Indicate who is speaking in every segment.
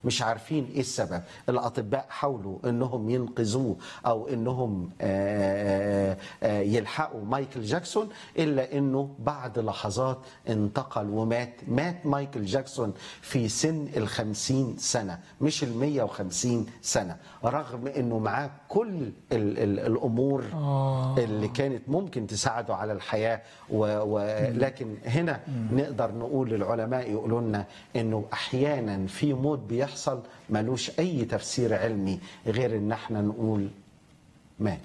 Speaker 1: مش عارفين ايه السبب الاطباء حاولوا انهم ينقذوه او انهم آه، آه، يلحقوا مايكل جاكسون الا انه بعد لحظات انتقل ومات مات مايكل جاكسون في سن الخمسين سنة مش المية وخمسين سنة رغم انه معاه كل ال ال الامور اللي كانت ممكن تساعده على الحياة و- ولكن هنا نقدر نقول للعلماء يقولوا لنا انه احيانا في موت بيحصل ملوش اي تفسير علمي غير ان احنا نقول مات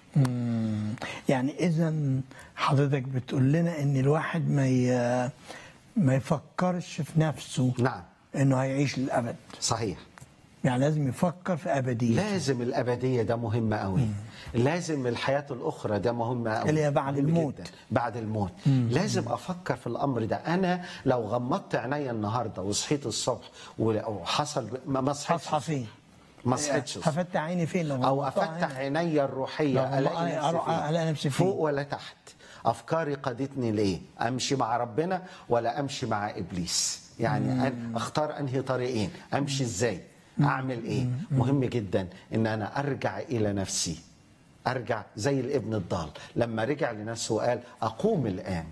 Speaker 2: يعني اذا حضرتك بتقول لنا ان الواحد ما ي... ما يفكرش في نفسه
Speaker 1: نعم
Speaker 2: انه هيعيش للابد
Speaker 1: صحيح
Speaker 2: يعني لازم يفكر في ابديه
Speaker 1: لازم الأبدية ده مهم قوي لازم الحياة الأخرى ده مهم قوي
Speaker 2: اللي هي بعد
Speaker 1: مهم
Speaker 2: الموت.
Speaker 1: جداً. بعد الموت لازم أفكر في الأمر ده أنا لو غمضت عينيا النهاردة وصحيت الصبح وحصل ما ما صحيتش
Speaker 2: هصحى فين؟
Speaker 1: ما صحيتش الصبح.
Speaker 2: هفتح عيني فين لو
Speaker 1: أو
Speaker 2: غمضتها
Speaker 1: أفتح
Speaker 2: عيني؟
Speaker 1: عيني الروحية
Speaker 2: لو
Speaker 1: ألاقي
Speaker 2: أروح-
Speaker 1: نفسي فين؟
Speaker 2: ألاقي نفسي فين؟
Speaker 1: فوق ولا تحت أفكاري قادتني لإيه أمشي مع ربنا ولا أمشي مع إبليس يعني أن أختار أنهي طريقين أمشي إزاي أعمل إيه مهم جدا إن أنا أرجع إلى نفسي أرجع زي الابن الضال لما رجع لنفسه وقال أقوم الآن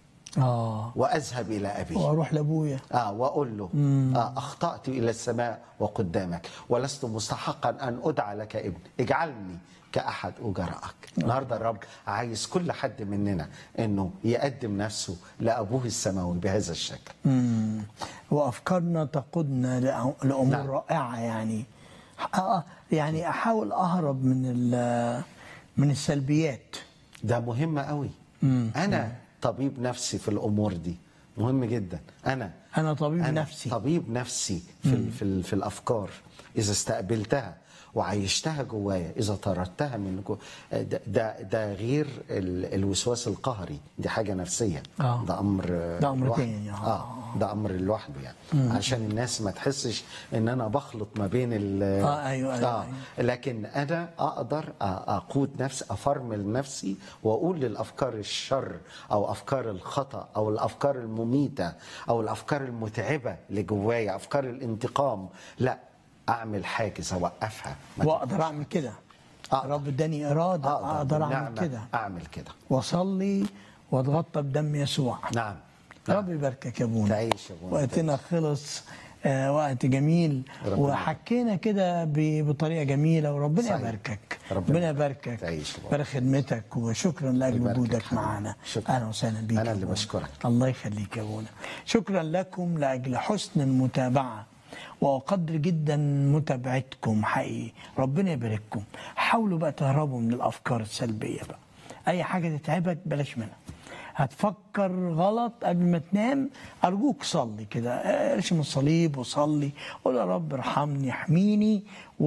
Speaker 2: اه
Speaker 1: وأذهب إلى أبي
Speaker 2: واروح لابويا
Speaker 1: آه وأقول له آه أخطأت إلى السماء وقدامك ولست مستحقا أن أدعى لك ابن اجعلني كأحد أجرائك النهاردة الرب عايز كل حد مننا أنه يقدم نفسه لأبوه السماوي بهذا الشكل
Speaker 2: مم. وافكارنا تقودنا لأ- لامور
Speaker 1: نعم.
Speaker 2: رائعه يعني آه يعني احاول اهرب من ال- من السلبيات
Speaker 1: ده مهم قوي أنا طبيب نفسي في الأمور دي مهم جدا أنا
Speaker 2: انا طبيب
Speaker 1: أنا
Speaker 2: نفسي
Speaker 1: طبيب نفسي في, ال- في, ال- في الافكار اذا استقبلتها وعيشتها جوايا اذا طردتها من جو ده ده, ده غير ال- الوسواس القهري دي حاجه نفسيه
Speaker 2: آه.
Speaker 1: ده امر
Speaker 2: ده أمر
Speaker 1: لوحده.
Speaker 2: تاني، آه.
Speaker 1: اه ده امر لوحده يعني عشان الناس ما تحسش ان انا بخلط ما بين ال
Speaker 2: آه، أيوة، أيوة،
Speaker 1: آه. لكن انا اقدر أ- اقود نفسي افرمل نفسي واقول للافكار الشر او افكار الخطا او الافكار المميته او الافكار المتعبه اللي جوايا افكار الانتقام لا اعمل حاجز اوقفها ما
Speaker 2: واقدر اعمل كده
Speaker 1: أقدر.
Speaker 2: رب اداني اراده اقدر اعمل
Speaker 1: بالنعمة
Speaker 2: كده
Speaker 1: اعمل كده
Speaker 2: واصلي واتغطى بدم يسوع
Speaker 1: نعم
Speaker 2: رب يباركك يا ابونا
Speaker 1: تعيش يا أبونا.
Speaker 2: وقتنا خلص آه وقت جميل
Speaker 1: ربنا
Speaker 2: وحكينا كده ب- بطريقه جميله وربنا
Speaker 1: صحيح.
Speaker 2: يباركك
Speaker 1: ربنا
Speaker 2: ربنا يباركك
Speaker 1: تعيش يا أبونا.
Speaker 2: بارك خدمتك وشكرا لاجل
Speaker 1: يباركك
Speaker 2: وجودك
Speaker 1: حبيبي.
Speaker 2: معنا
Speaker 1: شكراً.
Speaker 2: اهلا وسهلا بيك
Speaker 1: أنا
Speaker 2: يا
Speaker 1: اللي
Speaker 2: أبونا.
Speaker 1: بشكرك.
Speaker 2: الله يخليك يا ابونا شكرا لكم لاجل حسن المتابعه واقدر جدا متابعتكم حقيقي ربنا يبارككم حاولوا بقى تهربوا من الافكار السلبيه بقى اي حاجه تتعبك بلاش منها هتفكر غلط قبل ما تنام ارجوك صلي كده ارسم الصليب وصلي قول يا رب ارحمني احميني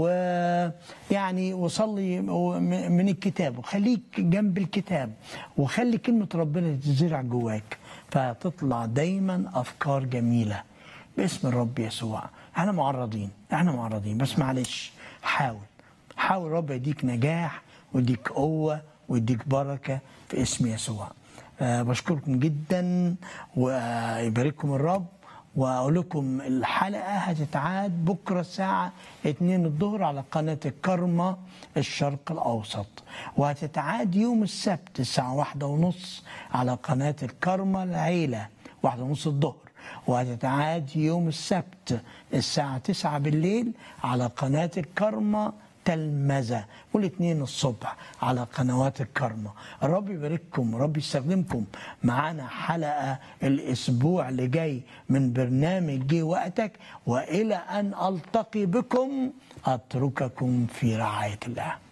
Speaker 2: ويعني وصلي من الكتاب وخليك جنب الكتاب وخلي كلمه ربنا تزرع جواك فتطلع دايما افكار جميله باسم الرب يسوع احنا معرضين احنا معرضين بس معلش حاول حاول رب يديك نجاح ويديك قوه ويديك بركه في اسم يسوع أه بشكركم جدا ويبارككم الرب واقول لكم الحلقه هتتعاد بكره الساعه 2 الظهر على قناه الكرمه الشرق الاوسط وهتتعاد يوم السبت الساعه واحدة ونص على قناه الكرمه العيله واحدة ونص الظهر وهتتعاد يوم السبت الساعة 9 بالليل على قناة الكرمة تلمذة والاثنين الصبح على قنوات الكرمة الرب يبارككم رب يستخدمكم معانا حلقة الأسبوع اللي جاي من برنامج جه وقتك وإلى أن ألتقي بكم أترككم في رعاية الله